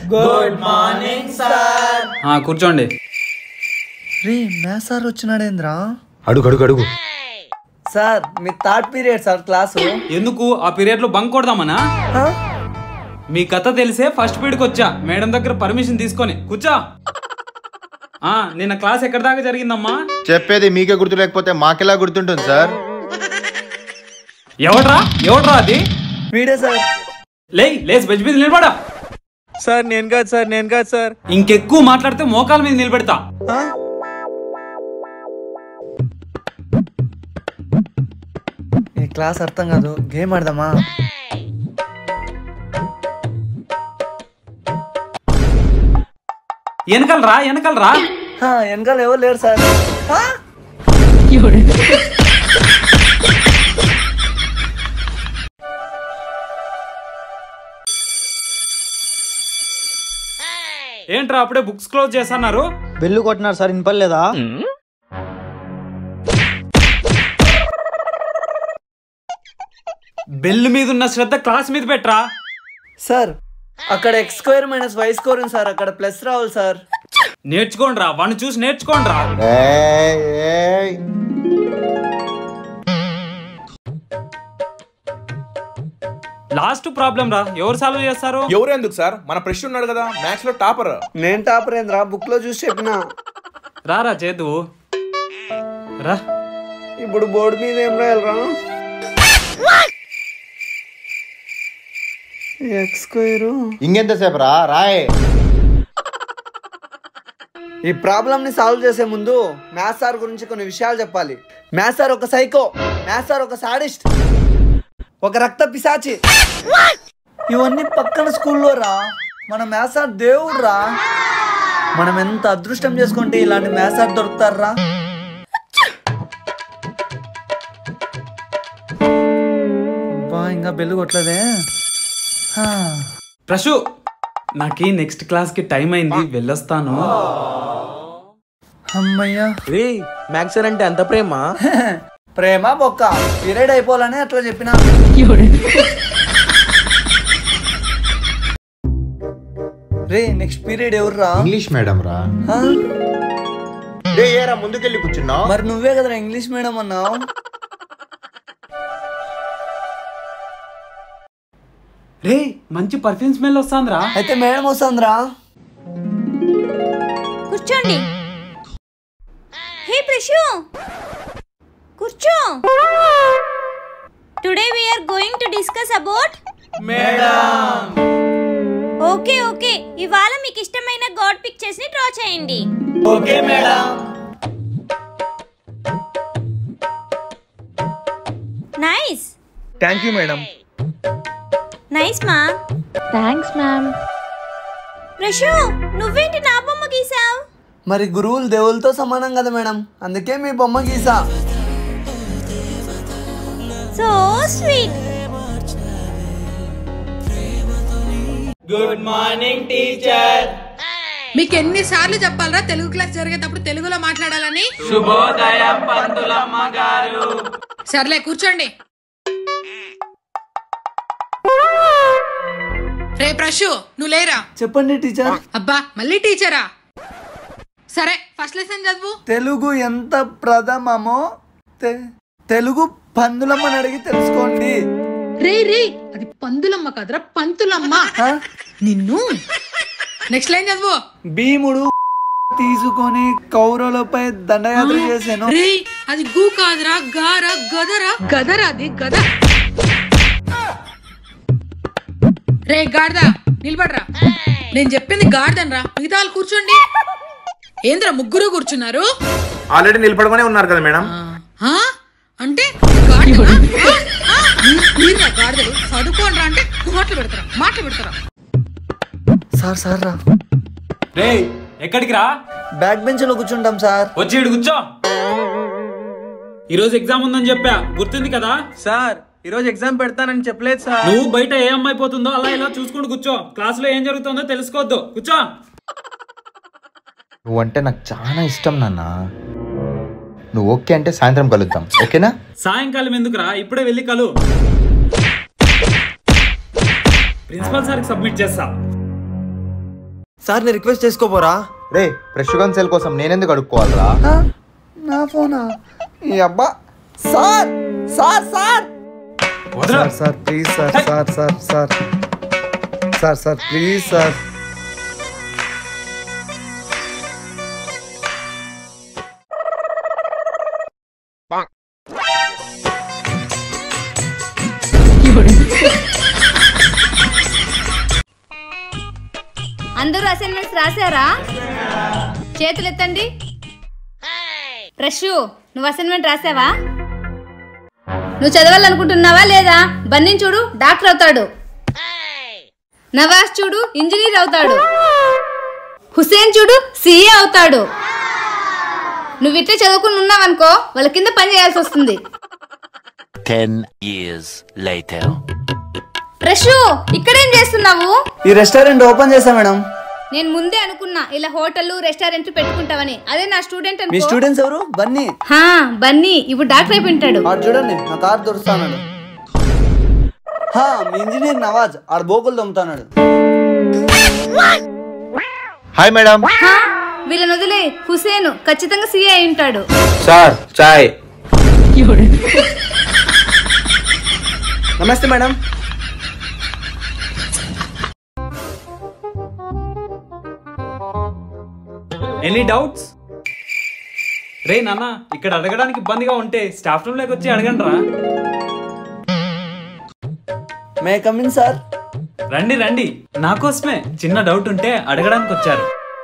Good morning sir ఆ, కూర్చోండి రే maths sir వచ్చినాడేంద్రా అడుగు అడుగు అడుగు సార్ మీ థర్డ్ పీరియడ్ సార్ క్లాసు ఎందుకు ఆ పీరియడ్ లో బంక్ కొడదామనా హా? మీ కథ తెలిసే ఫస్ట్ పీరియడ్కి వచ్చా మేడం దగ్గర పర్మిషన్ తీసుకొని కూర్చో ఆ నిన్న క్లాస్ ఎక్కడి దాకా జరిగిందమ్మా చెప్పేది మీకే గుర్తు లేకపోతే మాకెలా గుర్తుంటుంది సార్ ఎవడ్రా ఎవడ్రా అది వీడే సార్ లే లేచి బెజ్ మీద నిలబడా సార్ నేను కాదు సార్ నేను కాదు సార్ ఇంకెక్కువ మాట్లాడితే మోకాల మీద నిలబెడతా ఈ క్లాస్ అర్థం కాదు గేమ్ ఆడదామా వెనకాల రా వెనకాల రా హా, వెనకాల ఎవరు లేరు సార్ హా? ఏంట్రా అప్పుడే బుక్స్ క్లోజ్ చేస్తున్నారు బెల్లు కొట్టినారు సార్ వినపడలేదా బెల్ మీద ఉన్న శ్రద్ధ క్లాస్ మీద పెట్టరా సార్ అక్కడ X square minus Y square ఉంది సార్ అక్కడ ప్లస్ రావాలి సార్ నేర్చుకోండి రా వాడిని చూసి నేర్చుకోండి రా ఏయ్, ఏయ్. లాస్ట్ ప్రాబ్లం రా ఎవరు సాల్వ్ చేస్తారు ఎవరు ఎందుకు సార్ మన ప్రెష్ ఉన్నాడు కదా మ్యాథ్స్ లో టాపర్ నేను టాపర్ ఏంద్రా బుక్ లో చూసి చెప్పిన రారా చేదు రా ఇప్పుడు బోర్డు మీద ఏం రాయాలరా ఎక్స్ స్క్వేర్ ఇంకెంతసేపు రా రాయ్ ఈ ప్రాబ్లమ్ ని సాల్వ్ చేసే ముందు మ్యాథ్స్ సార్ గురించి కొన్ని విషయాలు చెప్పాలి మ్యాథ్స్ సార్ ఒక సైకో మ్యాథ్స్ సార్ ఒక సాడిస్ట్ ఒక రక్త పిశాచి ఇవన్నీ పక్కన స్కూల్లో రా మన మ్యాథ్స్ సార్ దేవుడు రా మనం ఎంత అదృష్టం చేసుకుంటే ఇలాంటి మ్యాథ్స్ సార్ దొరుకుతారా అబ్బా ఇంకా బెల్లు కొట్టలేదే హా. ప్రశు నాకి నెక్స్ట్ క్లాస్ కి టైం అయింది వెళ్ళొస్తాను అమ్మయ్యా రే మ్యాథ్స్ సార్ అంటే అంత ప్రేమ ప్రేమ బొక్క పీరియడ్ అయిపోవాలని అట్లా చెప్పిన రే నెక్స్ట్ పీరియడ్ ఎవర్రా ఇంగ్లీష్ మేడం రా ఆ? రే ఏరా ముందుకెళ్ళి కూర్చున్నావు మరి నువ్వే కదరా ఇంగ్లీష్ మీడియం అన్నావు రే మంచి పర్ఫ్యూమ్ స్మెల్ వస్తాందిరా అయితే మేడం వస్తుందిరా కూర్చోండి హే ప్రశు కూర్చో today we are going to discuss about okay okay ఇవాళ మీకు ఇష్టమైన గాడ్ పిక్చర్స్ ని డ్రా చేయండి okay madam nice thank you madam nice మా థ్యాంక్స్ మ్యామ్ ప్రశు నువ్వేంటి నా బొమ్మ గీసావు మరి గురువులు దేవులతో సమానం కదా మేడం అందుకే మీ బొమ్మ గీసా సో స్వీట్ మీకు ఎన్నిసార్లు చెప్పాలరా తెలుగు క్లాస్ జరిగేటప్పుడు తెలుగులో మాట్లాడాలని సర్లే కూర్చోండి రే ప్రశు నువ్వు లేరా చెప్పండి టీచర్ అబ్బా మళ్ళీ టీచరా సరే ఫస్ట్ లెసన్ చదువు తెలుగు ఎంత ప్రథమమో తె- తెలుగు పందులమ్మని అడిగి తెలుసుకోండి రే రే అది పందులమ్మ కాదురా పంతులమ్మ ఆ? నిన్ను నెక్స్ట్ లైన్ చదువు భీముడు తీసుకొని కౌరవులపై దండయాత్ర చేశాను రే అది గూ కాదురా గారా గదరా గదరా అది గద రే గాడిద నిలబడరా నేను చెప్పింది గాడిదనరా మిగతా వాళ్ళు కూర్చోండి ఏంద్రా ముగ్గురు కూర్చున్నారు ఆల్రెడీ నిలబడుకునే ఉన్నారు కదా మేడం ఆ? అంటే గాడిదనా? ఆ? ఆ? మీరా గాడిదలు చదువుకోనరా అంటే మాటలు పెడతారా మాటలు పెడతారా సార్ సార్ రా రే ఎక్కడికి రా బ్యాక్ బెంచ్ లో కూర్చుంటాం సార్ వచ్చి ఈడు కూర్చో ఈరోజు ఎగ్జామ్ ఉందని చెప్పా గుర్తుంది కదా సార్ ఈరోజు ఎగ్జామ్ పెడతానని చెప్పలేదు సార్ నువ్వు బయట ఏ అమ్మాయి పోతుందో అలా ఇలా చూసుకుంటూ కూర్చో క్లాస్ లో ఏం జరుగుతుందో తెలుసుకోవద్దు కూర్చో నువ్వంటే నాకు చాలా ఇష్టం నాన్న నువ్వు ఓకే అంటే సాయంత్రం కలుద్దాం ఓకేనా సాయంకాలం ఎందుకురా ఇప్పుడే వెళ్ళి కలు ప్రిన్సిపల్ సార్కి సబ్మిట్ చేస్తా సార్ ని రిక్వెస్ట్ చేసుకోపోరా రే ఫ్రెష్ గన్ సెల్ కోసం నేనెందుకు అడుక్కోవాలరా ఆ? నా ఫోనా ఈ అబ్బా సార్ సార్ సార్ వదరా sir please sir sir sir sir sir sir please sir అందరూ అసైన్మెంట్స్ రాశారా చేతులు ఎత్తండి రషు నువ్వు అసైన్మెంట్ రాసావా నువ్వు చదవాలనుకుంటున్నావా లేదా బన్నీ చూడు డాక్టర్ అవుతాడు నవాజ్ చూడు ఇంజనీర్ అవుతాడు హుసేన్ చూడు సీఏ అవుతాడు నువ్వు ఇట్టే చదువుకుని ఉన్నావనుకో వాళ్ళ కింద పని చేయాల్సి వస్తుంది Ten years later. రషు ఇక్కడేం చేస్తున్నావు ఈ రెస్టారెంట్ ఓపెన్ చేశా మేడం నేను ముందే అనుకున్నా ఇలా హోటల్ రెస్టారెంట్ పెట్టుకుంటావని అదే నా స్టూడెంట్ మీ అనుకో స్టూడెంట్స్ ఎవరు బన్నీ హా బన్నీ ఇప్పుడు డాక్టర్ అయిపోయి ఉంటాడు ఆడు చూడండి నా కార్ దొరుకుతాడు హా మీ ఇంజనీర్ నవాజ్ ఆడు బోకులు దొమ్ముతాడు హాయ్ మేడం హా, వీళ్ళని వదిలే హుసేన్ ఖచ్చితంగా సీఏ అయి ఉంటాడు సార్ చాయ్ నమస్తే మేడం ఎనీ డౌట్స్ రే నాన్న ఇక్కడ అడగడానికి ఇబ్బందిగా ఉంటే స్టాఫ్ రూమ్ లోకి వచ్చి అడగండి రా మే కమిన్ సార్ రండి రండి నా కోసమే చిన్న డౌట్ ఉంటే అడగడానికి వచ్చారు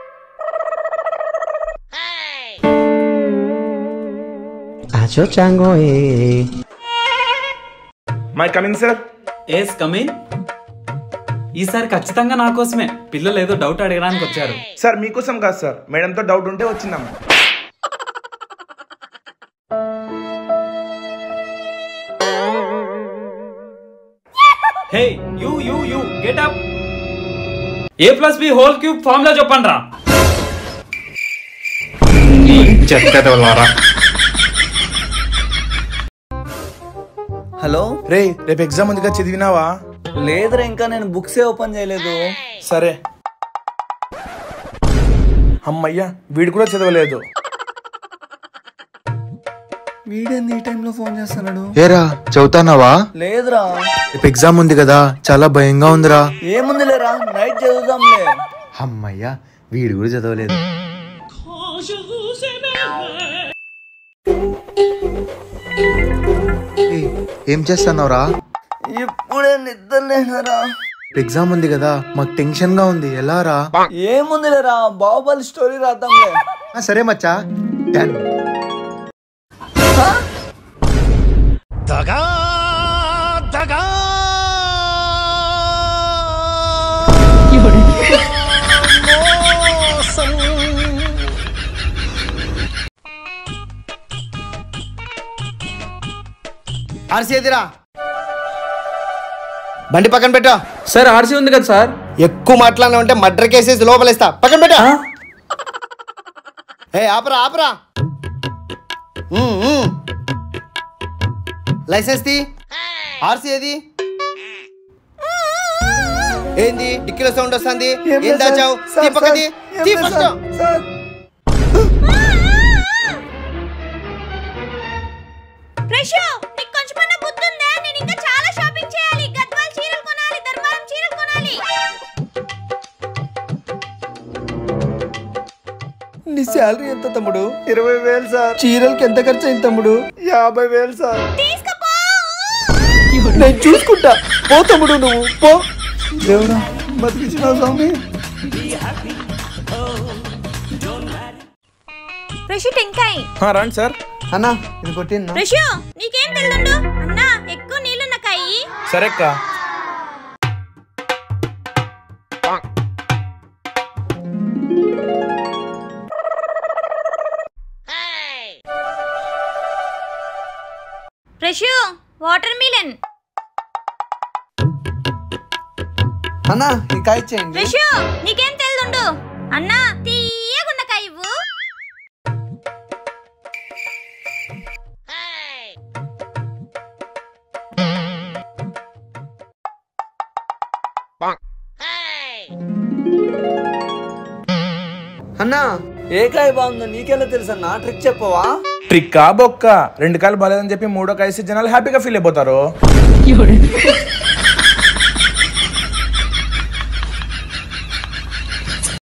may coming sir yes come in ఈసారి ఖచ్చితంగా నా కోసమే పిల్లలు ఏదో డౌట్ అడగడానికి వచ్చారు సార్ మీకోసం కాదు సార్ మేడంతో డౌట్ ఉంటే వచ్చిందమ్మా hey you you you get up A plus B whole cube formula చెప్పండి రా హలో రే రేపు ఎగ్జామ్ ఉందిగా చదివినావా లేదురా ఇంకా నేను బుక్సే ఓపెన్ చేయలేదు సరే అమ్మయ్యా వీడు కూడా చదవలేదు వీడేంది ఈ టైంలో ఫోన్ చేస్తున్నాడు ఏరా చదువుతానావా లేదురా రేపు ఎగ్జామ్ ఉంది కదా చాలా భయంగా ఉందిరా ఏముంది లేరా నైట్ చదువుదాంలే అమ్మయ్యా వీడు కూడా చదవలేదు ఏయ్, ఏం చేస్తున్నావురా ఇప్పుడే నిద్ర లేనరా ఎగ్జామ్ ఉంది కదా మాకు టెన్షన్ గా ఉంది ఎలా రా ఏముంది లేరా బాహుబలి స్టోరీ రాద్దాంలే ఆ, సరే మచ్చా డన్ ఆర్సీదిరా బండి పక్కన పెట్టా సార్ ఆర్సీ ఉంది కదా సార్ ఎక్కువ మాట్లాడినా ఉంటే మర్డర్ కేసేసి లోపలేస్తా పక్కన పెట్టా ఏ ఆపరా ఆపరా ఉమ్, ఉమ్. లైసెన్స్ తీ ఆర్సీ ఏది ఏంది డిక్కీలో సౌండ్ వస్తుంది ఏం ఏం లేదు దాచావు సార్, తీ సార్, పక్కది ఏం తీ లేదు ఫస్ట్ సార్, సార్. ప్రశు నీకు కొంచెమన్నా బుద్ధి ఉందా నేను ఇంకా చాలా షాపింగ్ చేయాలి గద్వాల్ చీరలు కొనాలి ధర్మారం చీరలు కొనాలి నీ శాలరీ ఎంత తమ్ముడు ఇరవై వేలు సార్ చీరలకి ఎంత ఖర్చు అయింది తమ్ముడు యాభై వేలు సార్ తీసుకపో నేను చూసుకుంటా పో తమ్ముడు నువ్వు పో దేవుడా బతికించినావు స్వామి ప్రశు టెంకాయ్ ఆ, రండి సార్ అన్నా ఇది కొట్టిన్నా ప్రశు నీకేం తెలుదుండు అన్నా ఎక్కువ నీళ్ళున్న కాయి సరే అక్క ప్రశు వాటర్ మిలన్ అన్నా ఈ కాయ ఇచ్చేయండి ప్రశు నీకేం తెలుదుండు అన్నా తీయగున్న కాయ ఇవ్వు అన్నా ఏ కాయ బాగుందో నీకెలా తెలుసు అన్నా ట్రిక్ చెప్పవా ట్రిక్కా బొక్క రెండు కాలు బాలేదని చెప్పి మూడో కాయసి జనాలు హ్యాపీగా ఫీల్ అయిపోతారు